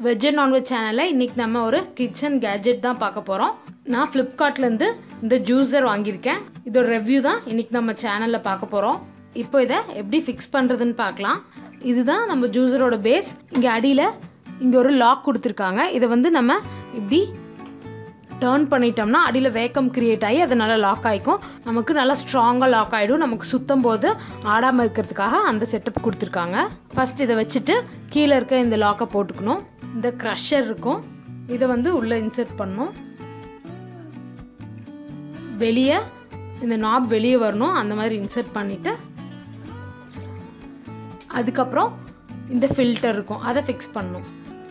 veg and non veg சேனலில் இன்றைக்கி நம்ம ஒரு கிச்சன் கேஜெட் தான் பார்க்க போகிறோம் நான் ஃப்ளிப்கார்ட்லேருந்து இந்த ஜூஸர் வாங்கியிருக்கேன் இதோட ரிவ்யூ தான் இன்றைக்கி நம்ம சேனலில் பார்க்க போகிறோம் இப்போ இதை எப்படி ஃபிக்ஸ் பண்ணுறதுன்னு பார்க்கலாம் இதுதான் நம்ம ஜூஸரோட பேஸ் இங்கே அடியில் இங்கே ஒரு லாக் கொடுத்துருக்காங்க இதை வந்து நம்ம இப்படி டேர்ன் பண்ணிட்டோம்னா அடியில் வேக்கம் கிரியேட் ஆகி அது நல்லா லாக் ஆகிக்கும் நமக்கு நல்லா ஸ்ட்ராங்காக லாக் ஆகிடும் நமக்கு சுத்தம் போது ஆடாமல் இருக்கிறதுக்காக அந்த செட்டப் கொடுத்துருக்காங்க ஃபஸ்ட் இதை வச்சுட்டு கீழே இருக்க இந்த லாக்கை போட்டுக்கணும் இந்த க்ரஷர் இருக்கும் இதை வந்து உள்ளே இன்சர்ட் பண்ணணும் வெளியே இந்த நாப் வெளியே வரணும் அந்த மாதிரி இன்சர்ட் பண்ணிவிட்டு அதுக்கப்புறம் இந்த ஃபில்டர் இருக்கும் அதை ஃபிக்ஸ் பண்ணணும்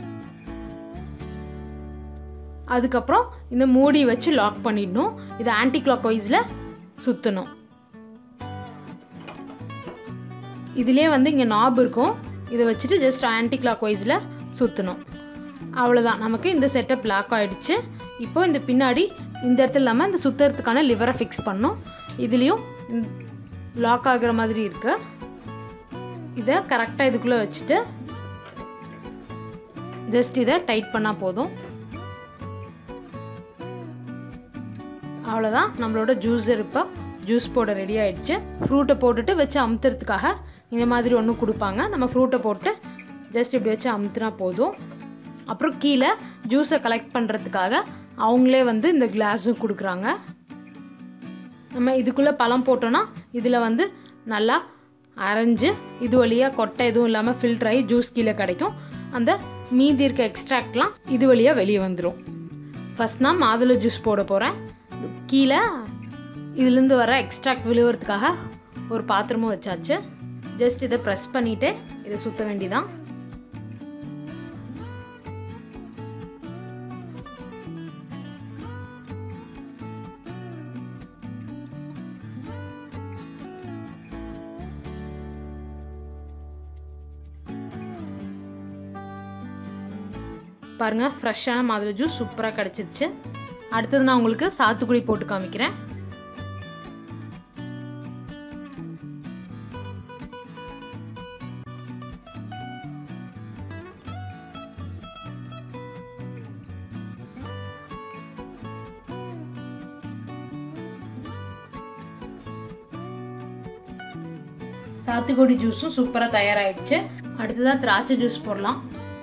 அதுக்கப்புறம் இந்த மூடி வச்சு லாக் பண்ணிடணும் இது ஆன்டி கிளாக் வைஸில் சுற்றணும் இதுலேயே வந்து இங்கே நாப் இருக்கும் இதை வச்சுட்டு ஜஸ்ட் ஆன்டி கிளாக் வைஸில் சுற்றணும் அவ்வளோதான் நமக்கு இந்த செட்டப் லாக் ஆகிடுச்சு இப்போ இந்த பின்னாடி இந்த இடத்துல இல்லாமல் இந்த சுற்றுறதுக்கான லிவரை ஃபிக்ஸ் பண்ணணும் இதுலேயும் லாக் ஆகிற மாதிரி இருக்குது இதை கரெக்டாக இதுக்குள்ளே வச்சுட்டு ஜஸ்ட் இதை டைட் பண்ணால் போதும் அவ்வளோதான் நம்மளோட ஜூஸர் இப்போ ஜூஸ் போட ரெடி ஆயிடுச்சு ஃப்ரூட்டை போட்டுட்டு வச்சு அமுத்துறதுக்காக இந்த மாதிரி ஒன்று கொடுப்பாங்க நம்ம ஃப்ரூட்டை போட்டு ஜஸ்ட் இப்படி வச்சு அமுத்துனா போதும் அப்புறம் கீழே ஜூஸை கலெக்ட் பண்ணுறதுக்காக அவங்களே வந்து இந்த கிளாஸும் கொடுக்குறாங்க நம்ம இதுக்குள்ளே பழம் போட்டோன்னா இதில் வந்து நல்லா அரைஞ்சு இது வழியாக கொட்டை எதுவும் இல்லாமல் ஃபில்டர் ஆகி ஜூஸ் கீழே கிடைக்கும் அந்த மீதி இருக்க எக்ஸ்ட்ராக்ட்லாம் இது வழியாக வெளியே வந்துடும் ஃபஸ்ட் நான் மாதுளை ஜூஸ் போட போகிறேன் கீழே இதுலேருந்து வர எக்ஸ்ட்ராக்ட் விழுவுறதுக்காக ஒரு பாத்திரமும் வச்சாச்சு ஜஸ்ட் இதை ப்ரெஸ் பண்ணிவிட்டு இதை சுற்ற வேண்டிதான் பாருங்கள் ஃப்ரெஷ்ஷான மாதுளை ஜூஸ் சூப்பராக கிடச்சிருச்சு அடுத்தது நான் உங்களுக்கு சாத்துக்குடி போட்டு காமிக்கிறேன் சாத்துக்குடி ஜூஸும் சூப்பராக தயாராகிடுச்சு அடுத்ததாக திராட்சை ஜூஸ் போடலாம்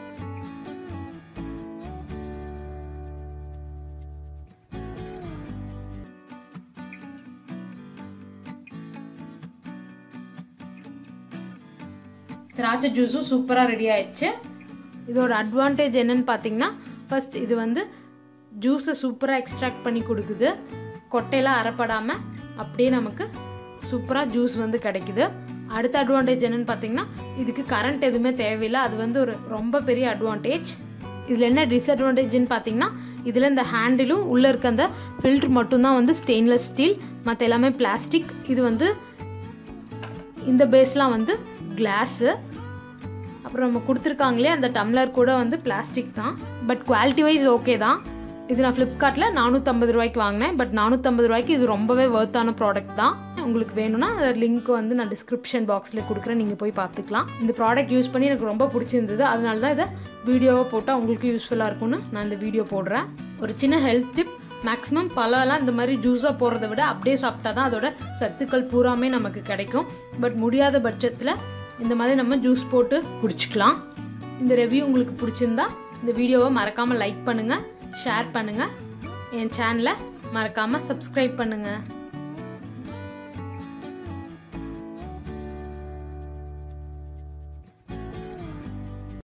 திராட்சை ஜூஸும் சூப்பராக ரெடி ஆயிடுச்சு இதோட அட்வான்டேஜ் என்னன்னு பார்த்தீங்கன்னா ஃபஸ்ட் இது வந்து ஜூஸை சூப்பராக எக்ஸ்ட்ராக்ட் பண்ணி கொடுக்குது கொட்டையெல்லாம் அறப்படாமல் அப்படியே நமக்கு சூப்பராக ஜூஸ் வந்து கிடைக்குது அடுத்த அட்வான்டேஜ் என்னன்னு பார்த்தீங்கன்னா இதுக்கு கரண்ட் எதுவுமே தேவையில்லை அது வந்து ஒரு ரொம்ப பெரிய அட்வான்டேஜ் இதில் என்ன டிஸ்அட்வான்டேஜ்னு பார்த்தீங்கன்னா இதில் இந்த ஹேண்டிலும் உள்ளே இருக்க அந்த ஃபில்ட்ரு மட்டும்தான் வந்து ஸ்டெயின்லெஸ் ஸ்டீல் மற்ற எல்லாமே பிளாஸ்டிக் இது வந்து இந்த பேஸ்லாம் வந்து கிளாஸு அப்புறம் நம்ம கொடுத்துருக்காங்களே அந்த டம்ளர் கூட வந்து பிளாஸ்டிக் தான் பட் குவாலிட்டி வைஸ் ஓகே தான் இது நான் ஃப்ளிப்கார்ட்டில் நானூற்றம்பது ரூபாய்க்கு வாங்கினேன் பட் நானூற்றம்பது ரூபாய்க்கு இது ரொம்பவே ஒர்த்தான ப்ராடக்ட் தான் உங்களுக்கு வேணும்னா அந்த லிங்க் வந்து நான் டிஸ்கிரிப்ஷன் பாக்ஸில் கொடுக்குறேன் நீங்கள் போய் பார்த்துக்கலாம் இந்த ப்ராடக்ட் யூஸ் பண்ணி எனக்கு ரொம்ப பிடிச்சிருந்தது அதனால தான் இதை வீடியோவை போட்டால் உங்களுக்கு யூஸ்ஃபுல்லாக இருக்கும்னு நான் இந்த வீடியோ போடுறேன் ஒரு சின்ன ஹெல்த் டிப் மேக்ஸிமம் பழம்லாம் இந்த மாதிரி ஜூஸாக போடுறத விட அப்படியே சாப்பிட்டா தான் அதோட சத்துக்கள் பூராமே நமக்கு கிடைக்கும் பட் முடியாத பட்சத்தில் இந்த மாதிரி நம்ம ஜூஸ் போட்டு குடிச்சிக்கலாம் இந்த ரிவ்யூ உங்களுக்கு பிடிச்சிருந்தா இந்த வீடியோவை மறக்காமல் லைக் பண்ணுங்கள் ஷேர் பண்ணுங்கள் என் சேனலை மறக்காமல் சப்ஸ்கிரைப் பண்ணுங்கள்